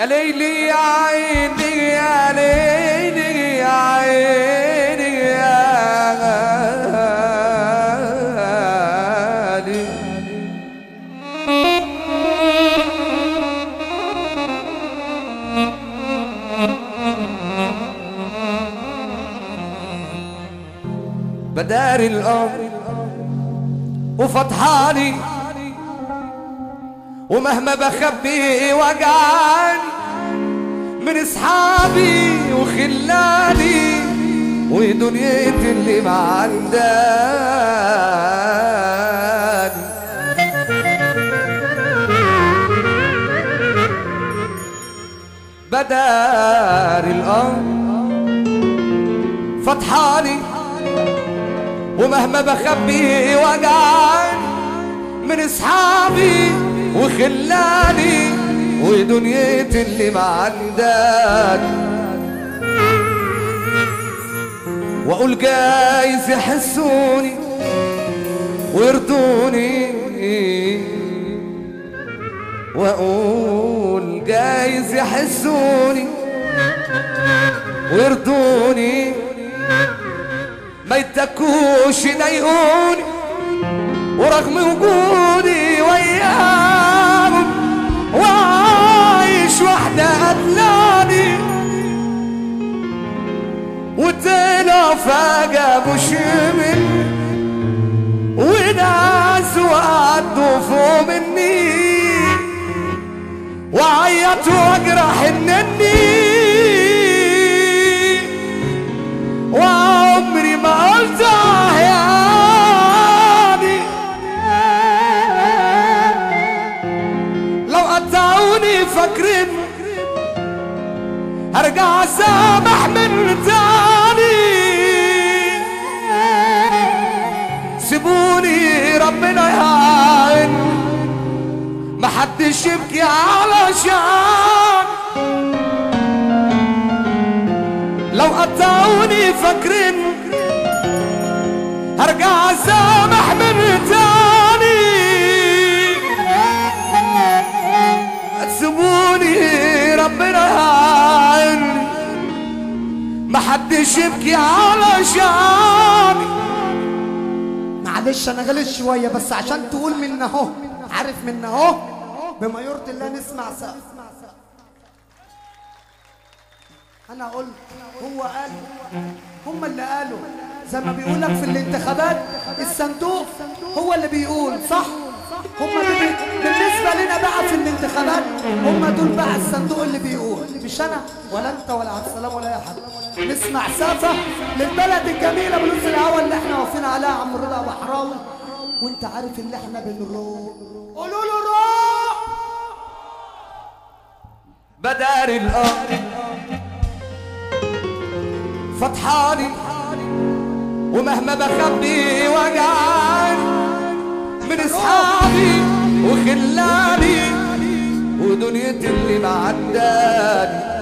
يا ليلي يا عيني يا ليلي يا عيني يا غالي بداري الأمر وفضحاني ومهما بخبي وجعاني من اصحابي وخلاني ودنيتي اللي معنداني بدار الأمر فضحاني ومهما بخبي وجعاني من اصحابي وخلاني ودنيتي اللي معنداني واقول جايز يحسوني ويرضوني واقول جايز يحسوني ويرضوني ما يتكوش يضايقوني ورغم وجودي وياهم وعايش وحدة قتلاني وطلع فجأة بشمل وناس وعدوا فوق مني وعيط واجرح انني وعمري ما قلت آه يعني لو قطعوني فاكرين هرجع اسامح من تاني سيبوني ربنا يعين محدش يبكي علشان لو قطعوني فاكرين هرجع اسامح من تاني تسيبوني ربنا يعيني محدش يبكي علشاني معلش انا غلط شويه بس عشان تقول من اهو عارف من اهو بما يرضي الله نسمع سقف انا قلت هو قال هم اللي قالوا زي ما بيقول لك في الانتخابات الصندوق هو اللي بيقول صح هم اللي بي... بالنسبه لنا بقى في الانتخابات هم دول بقى الصندوق اللي بيقول مش انا ولا انت ولا عبد السلام ولا اي حد نسمع سافه للبلد الجميله بلوز الهوا اللي احنا واقفين عليها عم رضا بحراوي وانت عارف اللي احنا بنروح قولوا له روح بدار الأرض فضحاني ومهما بخبي وجعاني من اصحابي وخلاني ودنيتي اللي معداني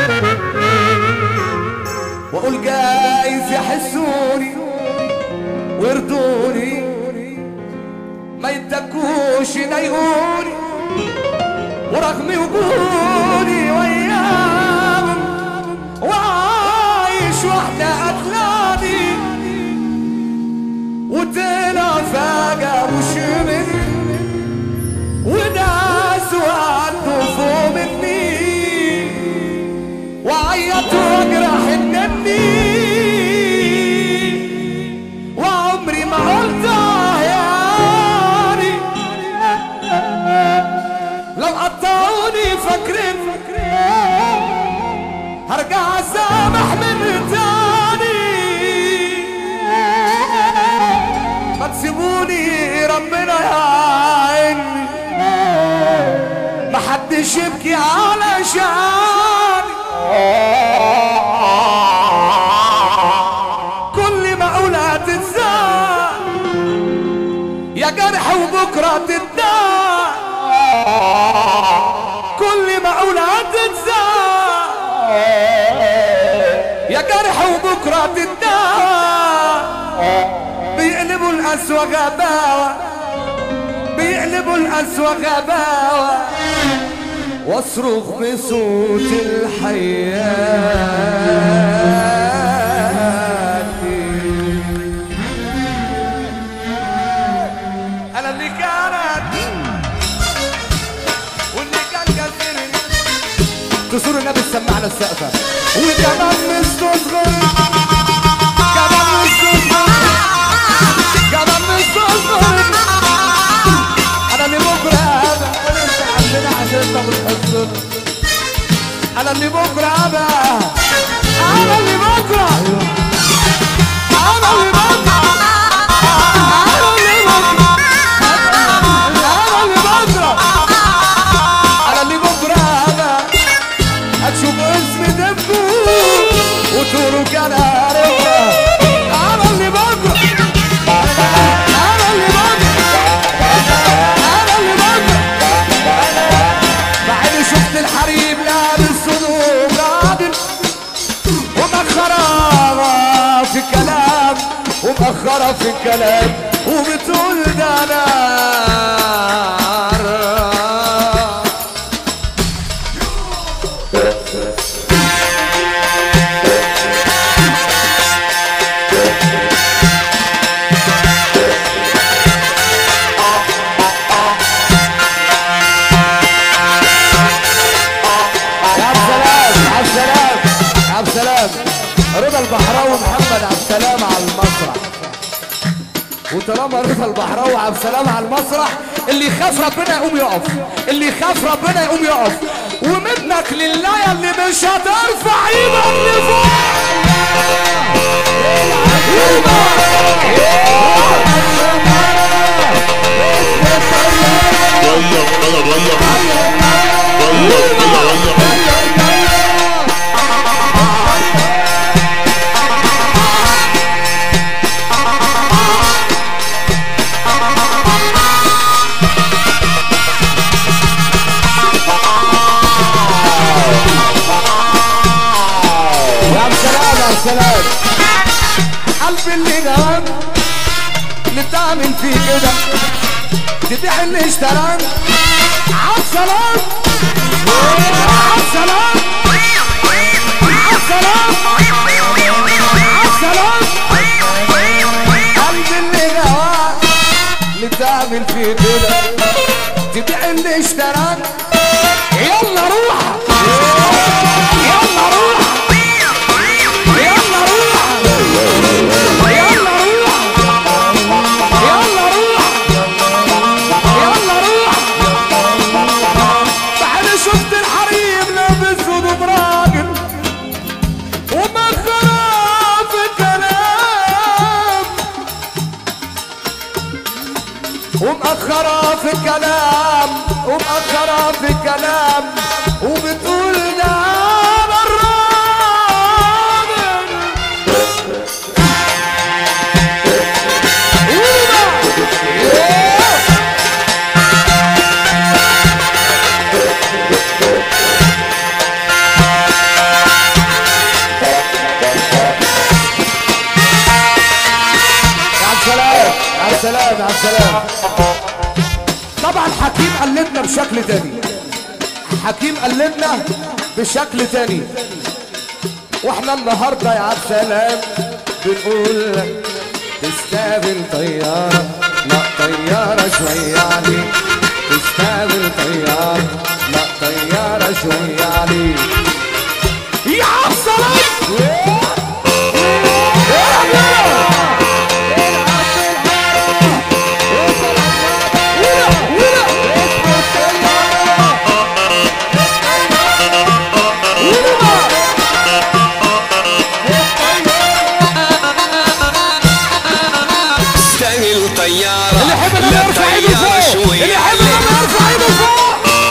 واقول جايز يحسوني ويرضوني ما يتكوش يضايقوني ورغم وجودي وياهم وعايش وحدة قتلاني وطلع فجأة وشمل وناس وعدوا فوق مني وعيط واجرح انني وعمري ما قلت آه يعني لو قطعوني فاكرين هرجع اسامح من تاني ما تسيبوني ربنا يعيني محدش يبكي علشاني كل ما اقول هتتزعل يا جرح وبكره تتداع كل ما اقول هتتزعل يا جرح وبكره تتداع بيقلبوا القسوة غباوة بيقلبوا القسوة غباوة واصرخ بصوت الحياة انا اللي كانت واللي كان كثير تصور النبي سمعنا السقفة وكمان مستصغر كمان مستصغر كمان مستصغر انا اللي بكره هذا وانت عندنا عشان انت بتهزر انا اللي بكره هذا انا اللي بكره انا اللي بكره انا اللي بكره انا اللي بكره انا اللي بكره هذا هتشوف اسم دمه وتقولوا كان عارفها انا اللي بكره انا اللي بكره انا اللي بكره مع اني شفت الحريم لابس صدوم راجل ومأخرة في الكلام ومأخرة في الكلام وبتقول ده نار يا عبد السلام عبد السلام عبد السلام رضا البحراوي محمد عبد السلام على المسرح وطالما رضا البحراوي عبد السلام على المسرح اللي يخاف ربنا يقوم يقف اللي يخاف ربنا يقوم يقف ومنك لله اللي مش هترفع ايدك لفوق يا عبد السلام يا عبد السلام قلبي اللي جوان اللي تعمل فيه كده تبيع اللي اشتراك عبد السلام عبد السلام عبد السلام عبد السلام قلبي اللي جوان اللي تعمل فيه كده تبيع اللي اشتراك يلا روح يلا روح يلا روح يلا روح يلا روح يلا روح بعد شفت الحريم لابس هدوم راجل ومخرة في الكلام ومأخرة في الكلام ومأخرة في الكلام وبتقول ده أنا الراجل يا عبد السلام يا عبد السلام يا عبد السلام طبعا حكيم قلدنا بشكل تاني حكيم قلدنا بشكل تاني واحنا النهارده يا عبد السلام بنقول لك تستقبل طيارة لا طيارة شوية عليك تستقبل طيارة لا طيارة شوية عليك يا عبد السلام تستاهل طيارة اللي يحب لا انه يرفع ايده طيارة فوق شوية اللي يحب انه يرفع ايده فوق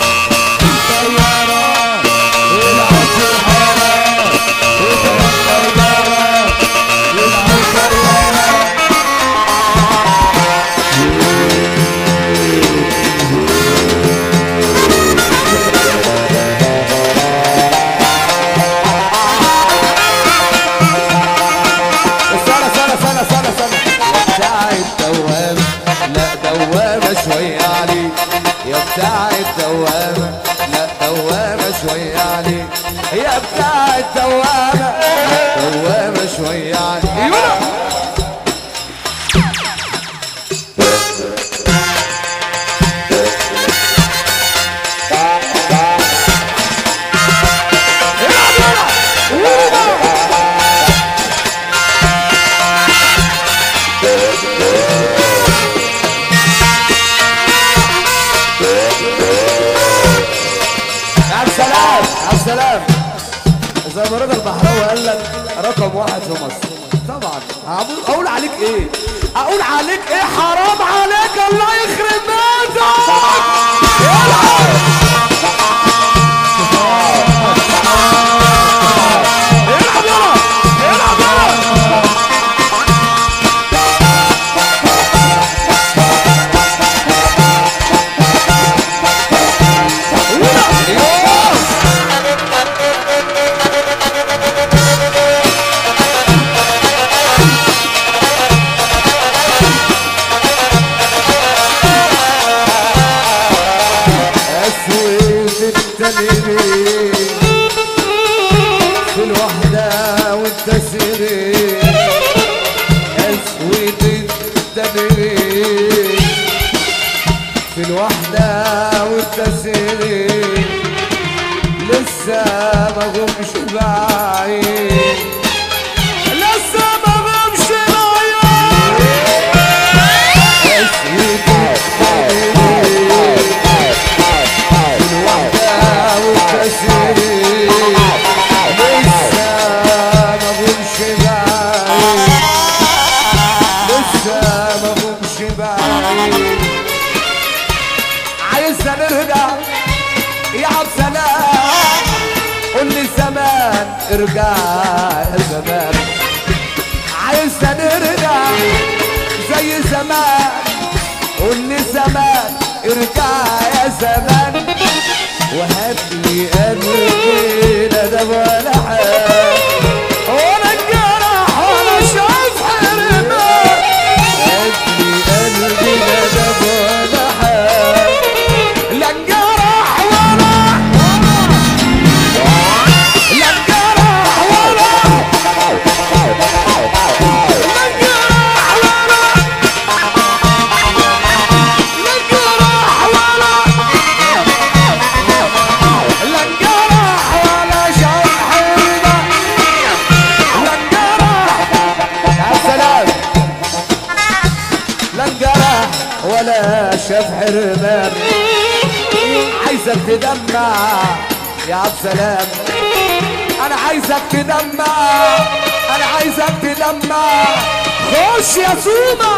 استنى استنى استنى استنى استنى يا بتاع الدوامة لا دوامة شوية عليك يا بتاع الدوامة لا دوامة شوية عليك يا بتاع الدوامة دوامة شوية عليك عبد السلام عبد السلام زي ما رضا البحراوي قال لك رقم واحد في مصر طبعا هقول- اقول عليك ايه اقول عليك ايه حرام عليك الله يخرب بيتك العب يلا العب يلا اسود التنين في الوحدة والتسرين اسود التنين في الوحدة والتسرين لسه ما قمش بعيد لسه ما قمش بعيد اسود التنين الوحدة والتسرين لسه ما قمش بعيد لسه ما قمش بعيد عايزنا نرجع يا عبد سلام قول لي زمان ارجع يا زمان عايزنا نرجع زي زمان قول لي زمان ارجع يا زمان وهات لي قلبي لا ده ولا حاجه ولا الجرح ولا شاف حرمان هات لي قلبي لا ده ولا حاجه لا الجرح ولا لا الجرح ولا لا الجرح ولا لا الجرح ولا لا الجرح ولا شرح رضا لا الجرح يا سلام لا الجرح ولا شاف حرمان عايزك تدمع يا عبد سلام انا عايزك تدمع انا عايزك تدمع خش يا سوما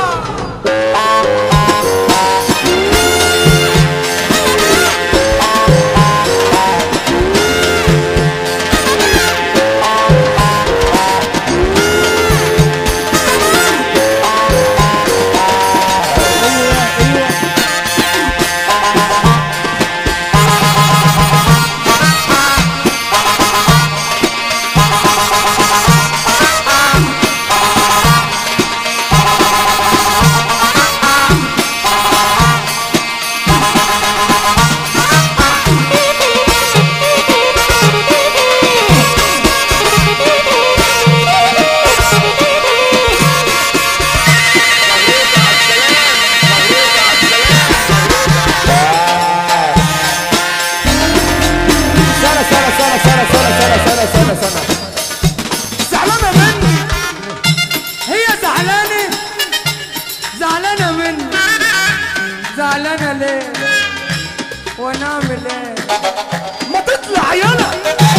سنة سنة سنة سنة سنة سنة سنة سنة سنة زعلانة مني هي زعلانة زعلانة مني زعلانة ليه وانا اعمل ايه ما تطلع يلا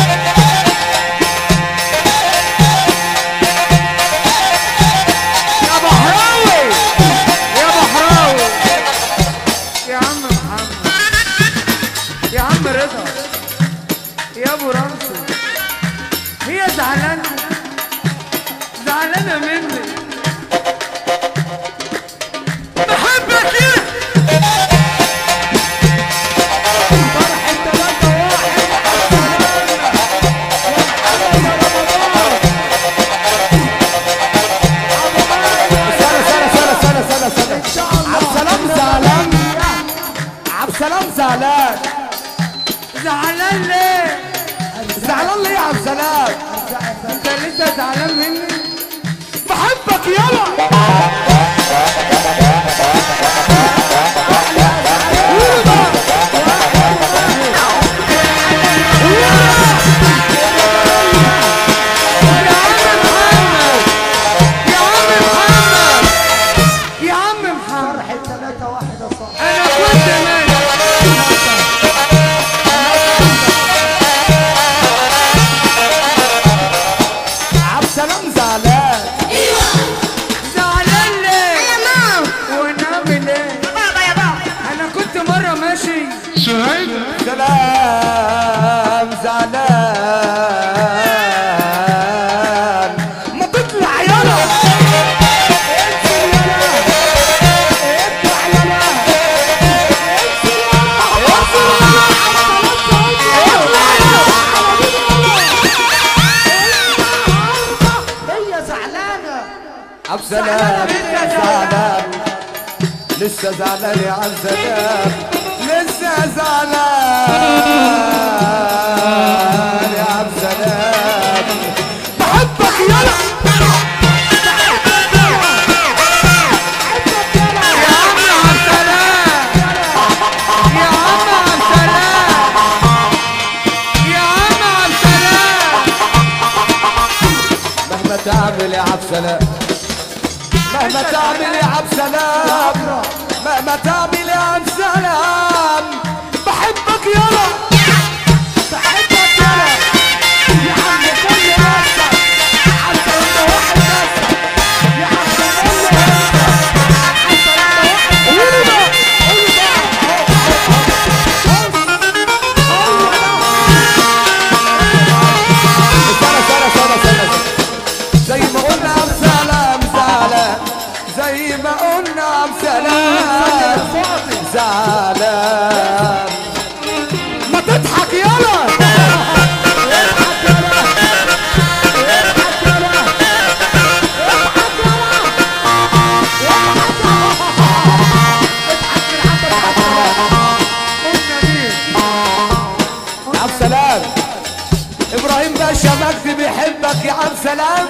يا بحراوي يا بحراوي يا عم محمد يا عم رضا يا ابو رمسي هي زعلانة زعلانة مني بحبك يا فرح التلاتة واحد سنة سنة سنة سنة سنة سنة عبد السلام زعلان عبد السلام زعلان زعلان ليه؟ زعلان ليه يا عبد السلام انت لسه زعلان مني؟ بحبك يلا يا عم محمد يا عم محمد فرحة ثلاثة واحد يا صاحبي انا كنت ماشي عبد السلام زعلان زعلان ليه؟ ونعمل ايه؟ انا كنت مرة ماشي سلام زعلان ما تطلع يلا هي زعلانة عبد السلام زعلان لسه زعلان يا عبد السلام لسه زعلان يا عبد السلام بحبك يلا يا عم عبد السلام يا عم عبد السلام يا عم عبد السلام مهما تعمل يا عبد السلام مهما تعمل يا عبد السلام مهما تعمل يا عبد السلام بحبك يلا بحبك يلا يا عم كل نفسك حتى لما واحد نفسك يا عم كل نفسك حتى لما واحد قولوا بقى قولوا بقى استنى استنى استنى استنى زي ما قلنا عم سلام زعلان زي ما قلنا عم سلام زعلان ما تضحك يلا عبد السلام ابراهيم باشا مجدي بيحبك يا عبد السلام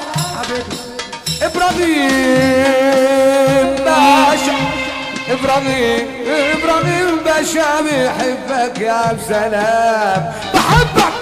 ابراهيم باشا ابراهيم ابراهيم باشا بيحبك يا عبد السلام بحبك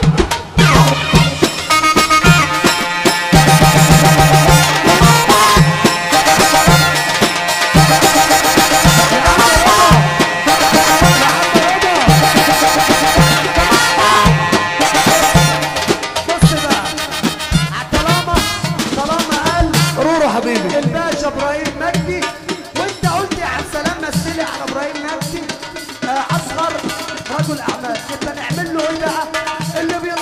بص بقى طالما طالما قال رورو حبيبي الباشا ابراهيم مجدي وانت قلت يا عبد السلام مثلي على ابراهيم مجدي آه، اصغر رجل اعمال يبقى نعمل له ايه بقى اللي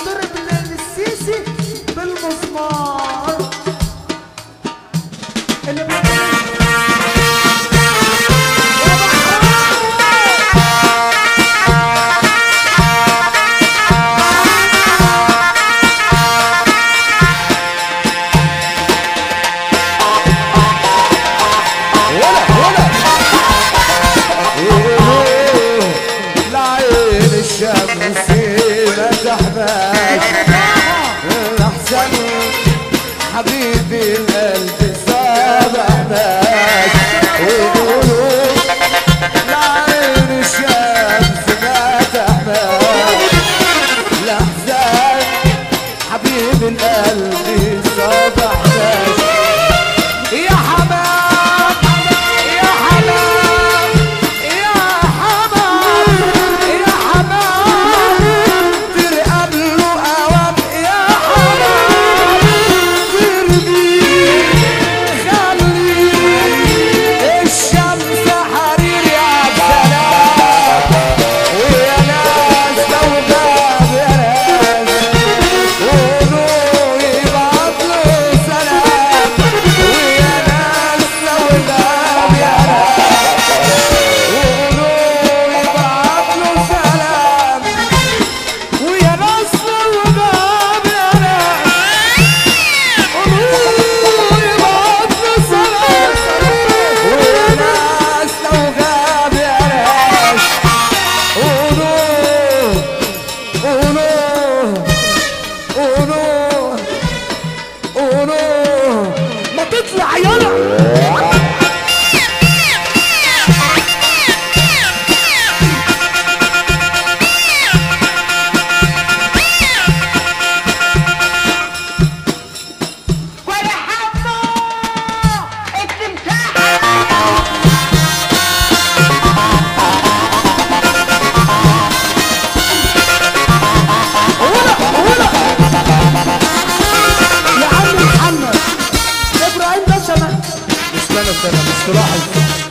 سنة سنة مش تلاحظ